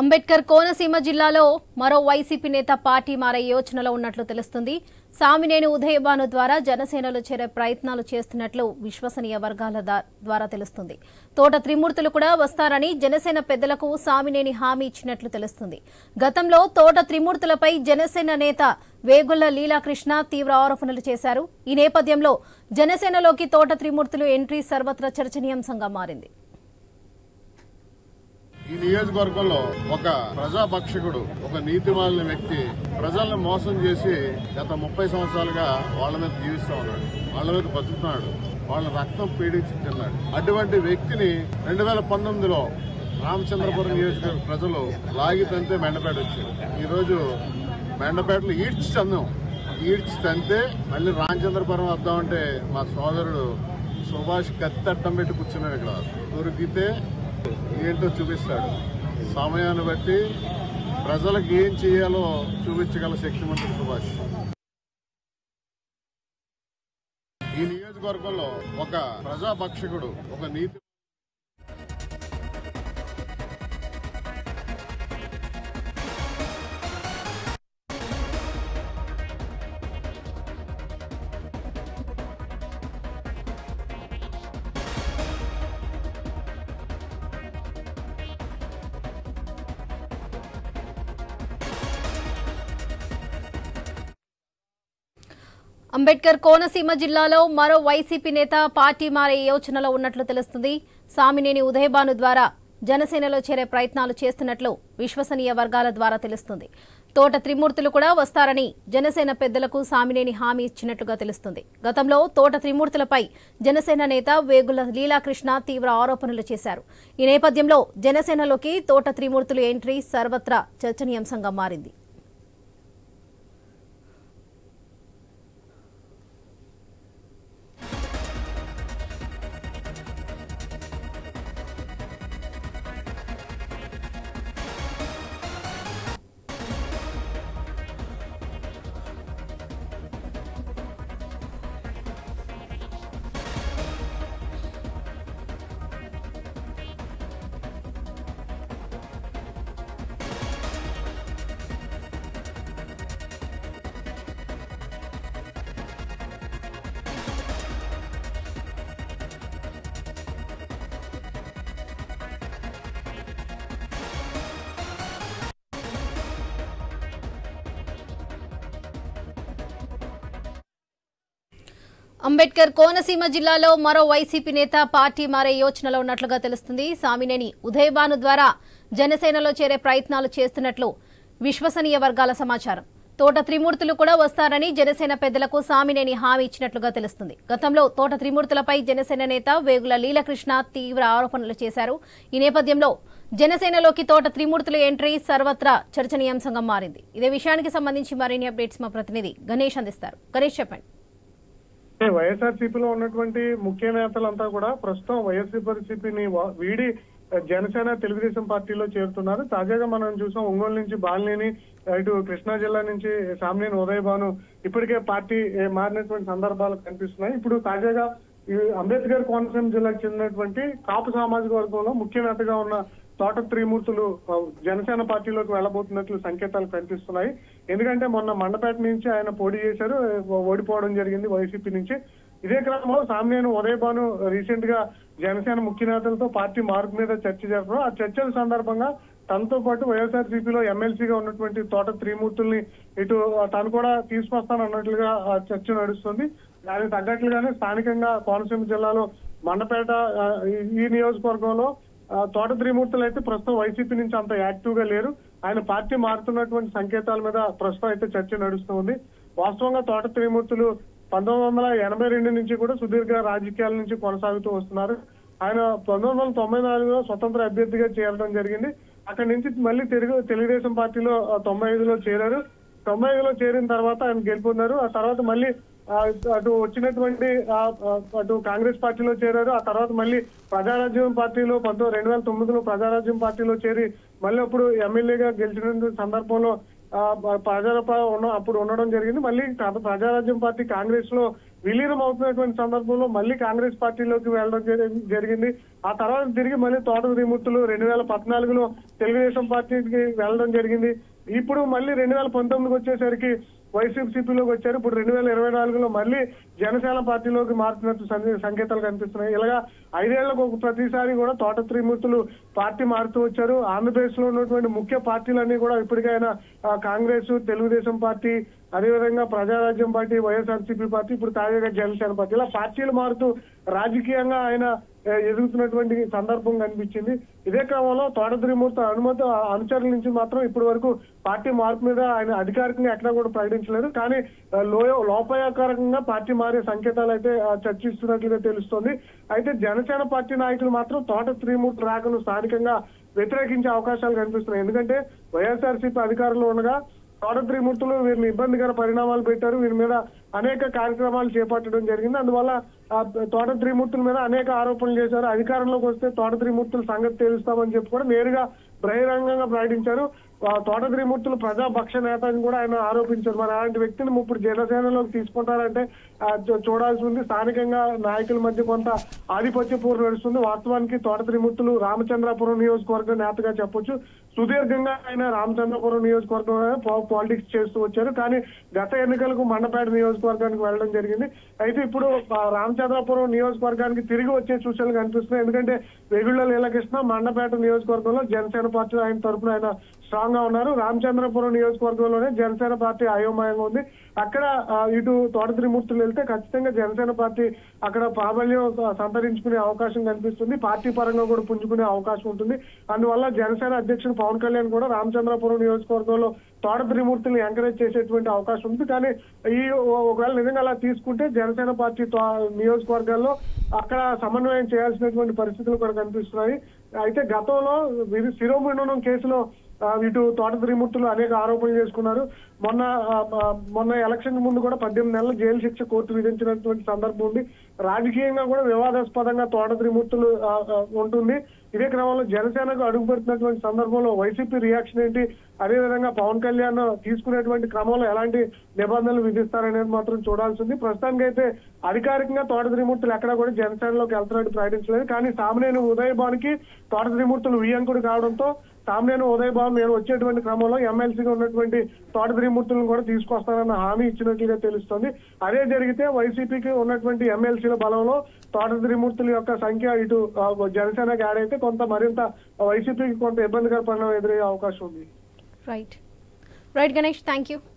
అంబేద్కర్ కోనసీమ జిల్లాలో మరో వైసీపీ నేత పార్టీ మారే యోచనలో ఉన్నట్లు తెలుస్తుంది సామినేని ఉదయభాను ద్వారా జనసేనలో చేరే ప్రయత్నాలు చేస్తున్నట్లు విశ్వసనీయ వర్గాల దా- ద్వారా తెలుస్తుంది తోట త్రిమూర్తులు కూడా వస్తారని జనసేన పెద్దలకు సామినేని హామీ ఇచ్చినట్లు తెలుస్తుంది గతంలో తోట త్రిమూర్తులపై జనసేన నేత వేగుళ్ల లీలాకృష్ణ తీవ్ర ఆరోపణలు చేశారు ఈ నేపథ్యంలో జనసేనలోకి తోట త్రిమూర్తులు ఎంట్రీ సర్వత్రా చర్చనీయాంశంగా మారింది ఈ నియోజకవర్గంలో ఒక ప్రజాభక్షకుడు ఒక నీతిమాలిన వ్యక్తి ప్రజల్ని మోసం చేసి గత ముప్పై సంవత్సరాలుగా వాళ్ళ మీద జీవిస్తూ ఉన్నాడు వాళ్ళ మీద బతుకుతున్నాడు వాళ్ళ రక్తం పీడించి తిన్నాడు అటువంటి వ్యక్తిని రెండు వేల పంతొమ్మిదిలో రామచంద్రపురం నియోజకవర్గ ప్రజలు లాగి తంతే మెండపేట వచ్చారు ఈ రోజు మెండపేటలో ఈడ్చి చందాం ఈడ్చి తంతే మళ్ళీ రామచంద్రపురం వద్దామంటే మా సోదరుడు సుభాష్ కత్తట్టం పెట్టి కూర్చున్నాడు ఇక్కడ దొరికితే ఏంటో చూపిస్తాడు సమయాన్ని బట్టి ప్రజలకు ఏం చేయాలో చూపించగల శక్తిమంతుడు సుభాష్ ఈ నియోజకవర్గంలో ఒక ప్రజాభక్షకుడు ఒక నీతి అంబేద్కర్ కోనసీమ జిల్లాలో మరో వైసీపీ నేత పార్టీ మారే యోచనలో ఉన్నట్లు తెలుస్తుంది సామినేని ఉదయభాను ద్వారా జనసేనలో చేరే ప్రయత్నాలు చేస్తున్నట్లు విశ్వసనీయ వర్గాల ద్వారా తెలుస్తుంది తోట త్రిమూర్తులు కూడా వస్తారని జనసేన పెద్దలకు సామినేని హామీ ఇచ్చినట్లుగా తెలుస్తుంది గతంలో తోట త్రిమూర్తులపై జనసేన నేత వేగుల లీలాకృష్ణ తీవ్ర ఆరోపణలు చేశారు ఈ నేపథ్యంలో జనసేనలోకి తోట త్రిమూర్తులు ఎంట్రీ సర్వత్రా చర్చనీయాంశంగా మారింది అంబేద్కర్ కోనసీమ జిల్లాలో మరో వైసీపీ నేత పార్టీ మారే యోచనలో ఉన్నట్లుగా తెలుస్తుంది సామినేని ఉదయభాను ద్వారా జనసేనలో చేరే ప్రయత్నాలు చేస్తున్నట్లు విశ్వసనీయ వర్గాల సమాచారం తోట త్రిమూర్తులు కూడా వస్తారని జనసేన పెద్దలకు సామినేని హామీ ఇచ్చినట్లుగా తెలుస్తుంది గతంలో తోట త్రిమూర్తులపై జనసేన నేత వేగుల లీలకృష్ణ తీవ్ర ఆరోపణలు చేశారు ఈ నేపథ్యంలో జనసేనలోకి తోట త్రిమూర్తుల ఎంట్రీ సర్వత్రా చర్చనీయాంశంగా మారింది ఇదే విషయానికి సంబంధించి మరిన్ని అప్డేట్స్ మా ప్రతినిధి గణేష్ అందిస్తారు గణేష్ చెప్పండి వైఎస్ఆర్సీపీలో ఉన్నటువంటి ముఖ్య నేతలంతా కూడా ప్రస్తుతం వైఎస్ఆర్సీపీని వా- వీడి జనసేన తెలుగుదేశం పార్టీలో చేరుతున్నారు తాజాగా మనం చూసాం ఒంగోలు నుంచి బాలినేని ఇటు కృష్ణా జిల్లా నుంచి సామినేని ఉదయ్ భాను ఇప్పటికే పార్టీ ఏ, మారినటువంటి సందర్భాలు కనిపిస్తున్నాయి ఇప్పుడు తాజాగా ఈ అంబేద్కర్ కోనసీమ జిల్లాకు చెందినటువంటి కాపు సామాజిక వర్గంలో ముఖ్య నేతగా ఉన్న తోట త్రిమూర్తులు ఆ, జనసేన పార్టీలోకి వెళ్ళబోతున్నట్లు సంకేతాలు కనిపిస్తున్నాయి ఎందుకంటే మొన్న మండపేట నుంచి ఆయన పోటీ చేశారు ఓ- ఓడిపోవడం జరిగింది వైసీపీ నుంచి ఇదే క్రమంలో సామ్యాను ఉదయభాను రీసెంట్ గా జనసేన ముఖ్య నేతలతో పార్టీ మార్పు మీద చర్చ జరపడం ఆ చర్చల సందర్భంగా తనతో పాటు వైఎస్ఆర్సీపీలో ఎమ్మెల్సీగా ఉన్నటువంటి తోట త్రిమూర్తుల్ని ఇటు తను కూడా తీసుకొస్తానన్నట్లుగా ఆ చర్చ నడుస్తుంది దానికి తగ్గట్లుగానే స్థానికంగా కోనసీమ జిల్లాలో మండపేట ఆ, ఈ- ఈ నియోజకవర్గంలో ఆ, తోట త్రిమూర్తులు అయితే ప్రస్తుతం వైసీపీ నుంచి అంత యాక్టివ్ గా లేరు ఆయన పార్టీ మారుతున్నటువంటి సంకేతాల మీద ప్రస్తుతం అయితే చర్చ నడుస్తుంది వాస్తవంగా తోట త్రిమూర్తులు పంతొమ్మిది వందల ఎనభై రెండు నుంచి కూడా సుదీర్ఘ రాజకీయాల నుంచి కొనసాగుతూ వస్తున్నారు ఆయన పంతొమ్మిది వందల తొంభై నాలుగులో స్వతంత్ర అభ్యర్థిగా చేరడం జరిగింది అక్కడి నుంచి మళ్ళీ తెలుగు తెలుగుదేశం పార్టీలో ఆ, తొంభై ఐదులో చేరారు తొంభై ఐదులో చేరిన తర్వాత ఆయన గెలుపొందారు ఆ తర్వాత మళ్ళీ ఆ, అటు వచ్చినటువంటి ఆ, ఆ, అటు కాంగ్రెస్ పార్టీలో చేరారు ఆ తర్వాత మళ్ళీ ప్రజారాజ్యం పార్టీలో పంతొమ్మిది రెండు వేల తొమ్మిదిలో ప్రజారాజ్యం పార్టీలో చేరి మళ్ళీ అప్పుడు ఎమ్మెల్యేగా గెలిచిన సందర్భంలో ఆ, ప్రజల ప- ఉన్న అప్పుడు ఉండడం జరిగింది మళ్ళీ తర్వాత ప్రజారాజ్యం పార్టీ కాంగ్రెస్ లో విలీనం అవుతున్నటువంటి సందర్భంలో మళ్ళీ కాంగ్రెస్ పార్టీలోకి వెళ్ళడం జరి- జరిగింది ఆ తర్వాత తిరిగి మళ్ళీ తోట త్రిమూర్తులు రెండు వేల పద్నాలుగులో తెలుగుదేశం పార్టీకి వెళ్ళడం జరిగింది ఇప్పుడు మళ్ళీ రెండు వేల పంతొమ్మిదికి వచ్చేసరికి వైసీపీలోకి వచ్చారు ఇప్పుడు రెండు వేల ఇరవై నాలుగులో మళ్ళీ జనసేన పార్టీలోకి మారుతున్నట్టు సందే- సంకేతాలు కనిపిస్తున్నాయి ఇలాగా ఐదేళ్లకు ఒక ప్రతిసారి కూడా తోట త్రిమూర్తులు పార్టీ మారుతూ వచ్చారు ఆంధ్రప్రదేశ్ లో ఉన్నటువంటి ముఖ్య పార్టీలన్నీ కూడా ఇప్పటికైనా ఆ, కాంగ్రెస్ తెలుగుదేశం పార్టీ అదేవిధంగా ప్రజారాజ్యం పార్టీ వైఎస్ఆర్సీపీ పార్టీ ఇప్పుడు తాజాగా జనసేన పార్టీ ఇలా పార్టీలు మారుతూ రాజకీయంగా ఆయన ఆ, ఎదుగుతున్నటువంటి సందర్భం కనిపించింది ఇదే క్రమంలో తోట త్రిమూర్తి అనుమతి అనుచరుల నుంచి మాత్రం ఇప్పటి వరకు పార్టీ మార్పు మీద ఆయన అధికారికంగా ఎక్కడా కూడా ప్రకటించలేదు కానీ ఆ, లోయ లోపాయకారకంగా పార్టీ మారే సంకేతాలు అయితే ఆ, చర్చిస్తున్నట్లుగా తెలుస్తోంది అయితే జనసేన పార్టీ నాయకులు మాత్రం తోట త్రిమూర్తి రాకను స్థానికంగా వ్యతిరేకించే అవకాశాలు కనిపిస్తున్నాయి ఎందుకంటే వైఎస్ఆర్సీపీ అధికారంలో ఉండగా తోట త్రిమూర్తులు వీరిని ఇబ్బందికర పరిణామాలు పెట్టారు వీరి మీద అనేక కార్యక్రమాలు చేపట్టడం జరిగింది అందువల్ల ఆ తోట త్రిమూర్తుల మీద అనేక ఆరోపణలు చేశారు అధికారంలోకి వస్తే తోట త్రిమూర్తుల సంగతి తేలుస్తామని చెప్పి కూడా నేరుగా బహిరంగంగా ప్రకటించారు ఆ తోట త్రిమూర్తులు ప్రజాపక్ష నేత అని కూడా ఆయన ఆరోపించారు మరి అలాంటి వ్యక్తిని ఇప్పుడు జనసేనలోకి తీసుకుంటారంటే ఆ, చూ- చూడాల్సి ఉంది స్థానికంగా నాయకుల మధ్య కొంత ఆధిపత్య పూర్వ నడుస్తుంది వాస్తవానికి తోట త్రిమూర్తులు రామచంద్రాపురం నియోజకవర్గ నేతగా చెప్పొచ్చు సుదీర్ఘంగా ఆయన రామచంద్రపురం నియోజకవర్గం పాలిటిక్స్ చేస్తూ వచ్చారు కానీ గత ఎన్నికలకు మండపేట నియోజకవర్గానికి వెళ్ళడం జరిగింది అయితే ఇప్పుడు ఆ, రామచంద్రపురం నియోజకవర్గానికి తిరిగి వచ్చే సూచనలు కనిపిస్తున్నాయి ఎందుకంటే వెగుళ్ళ లీలకృష్ణ మండపేట నియోజకవర్గంలో జనసేన పార్టీ ఆయన తరపున ఆయన స్ట్రాంగ్ గా ఉన్నారు రామచంద్రపురం నియోజకవర్గంలోనే జనసేన పార్టీ అయోమయంగా ఉంది అక్కడ ఆ, ఇటు తోట త్రిమూర్తులు వెళ్తే ఖచ్చితంగా జనసేన పార్టీ అక్కడ ప్రాబల్యం ఆ, సంతరించుకునే అవకాశం కనిపిస్తుంది పార్టీ పరంగా కూడా పుంజుకునే అవకాశం ఉంటుంది అందువల్ల జనసేన అధ్యక్షుడు పవన్ కళ్యాణ్ కూడా రామచంద్రపురం నియోజకవర్గంలో తోట త్రిమూర్తుల్ని ఎంకరేజ్ చేసేటువంటి అవకాశం ఉంది కానీ ఈ ఓ- ఒకవేళ నిజంగా అలా తీసుకుంటే జనసేన పార్టీ తో- నియోజకవర్గాల్లో అక్కడ సమన్వయం చేయాల్సినటువంటి పరిస్థితులు కూడా కనిపిస్తున్నాయి అయితే గతంలో వీరి శిరోమండనం కేసులో ఆ, ఇటు తోట త్రిమూర్తులు అనేక ఆరోపణలు చేసుకున్నారు మొన్న ఆ, ఆ, మొన్న ఎలక్షన్ ముందు కూడా పద్దెనిమిది నెలల జైలు శిక్ష కోర్టు విధించినటువంటి సందర్భం ఉంది రాజకీయంగా కూడా వివాదాస్పదంగా తోట త్రిమూర్తులు ఆ, ఆ, ఉంటుంది ఇదే క్రమంలో జనసేనకు అడుగు పెడుతున్నటువంటి సందర్భంలో వైసీపీ రియాక్షన్ ఏంటి అదేవిధంగా పవన్ కళ్యాణ్ తీసుకునేటువంటి క్రమంలో ఎలాంటి నిబంధనలు విధిస్తారనేది మాత్రం చూడాల్సి ఉంది ప్రస్తుతానికి అయితే అధికారికంగా తోట త్రిమూర్తులు ఎక్కడా కూడా జనసేనలోకి వెళ్తున్నట్టు ప్రకటించలేదు కానీ సామినేని ఉదయ్ భానుకి తోట త్రిమూర్తులు వియంకుడు కావడంతో సామినేని ఉదయ్ బాబు నేను వచ్చేటువంటి క్రమంలో ఎమ్మెల్సీగా ఉన్నటువంటి తోట త్రిమూర్తులను కూడా తీసుకొస్తానన్న హామీ ఇచ్చినట్లుగా తెలుస్తోంది అదే జరిగితే వైసీపీకి ఉన్నటువంటి ఎమ్మెల్సీల బలంలో తోట త్రిమూర్తుల యొక్క సంఖ్య ఇటు ఆ, జనసేనకి యాడ్ అయితే కొంత మరింత వైసీపీకి కొంత ఇబ్బందికర పరిణామం ఎదురయ్యే అవకాశం ఉంది right right Ganesh thank you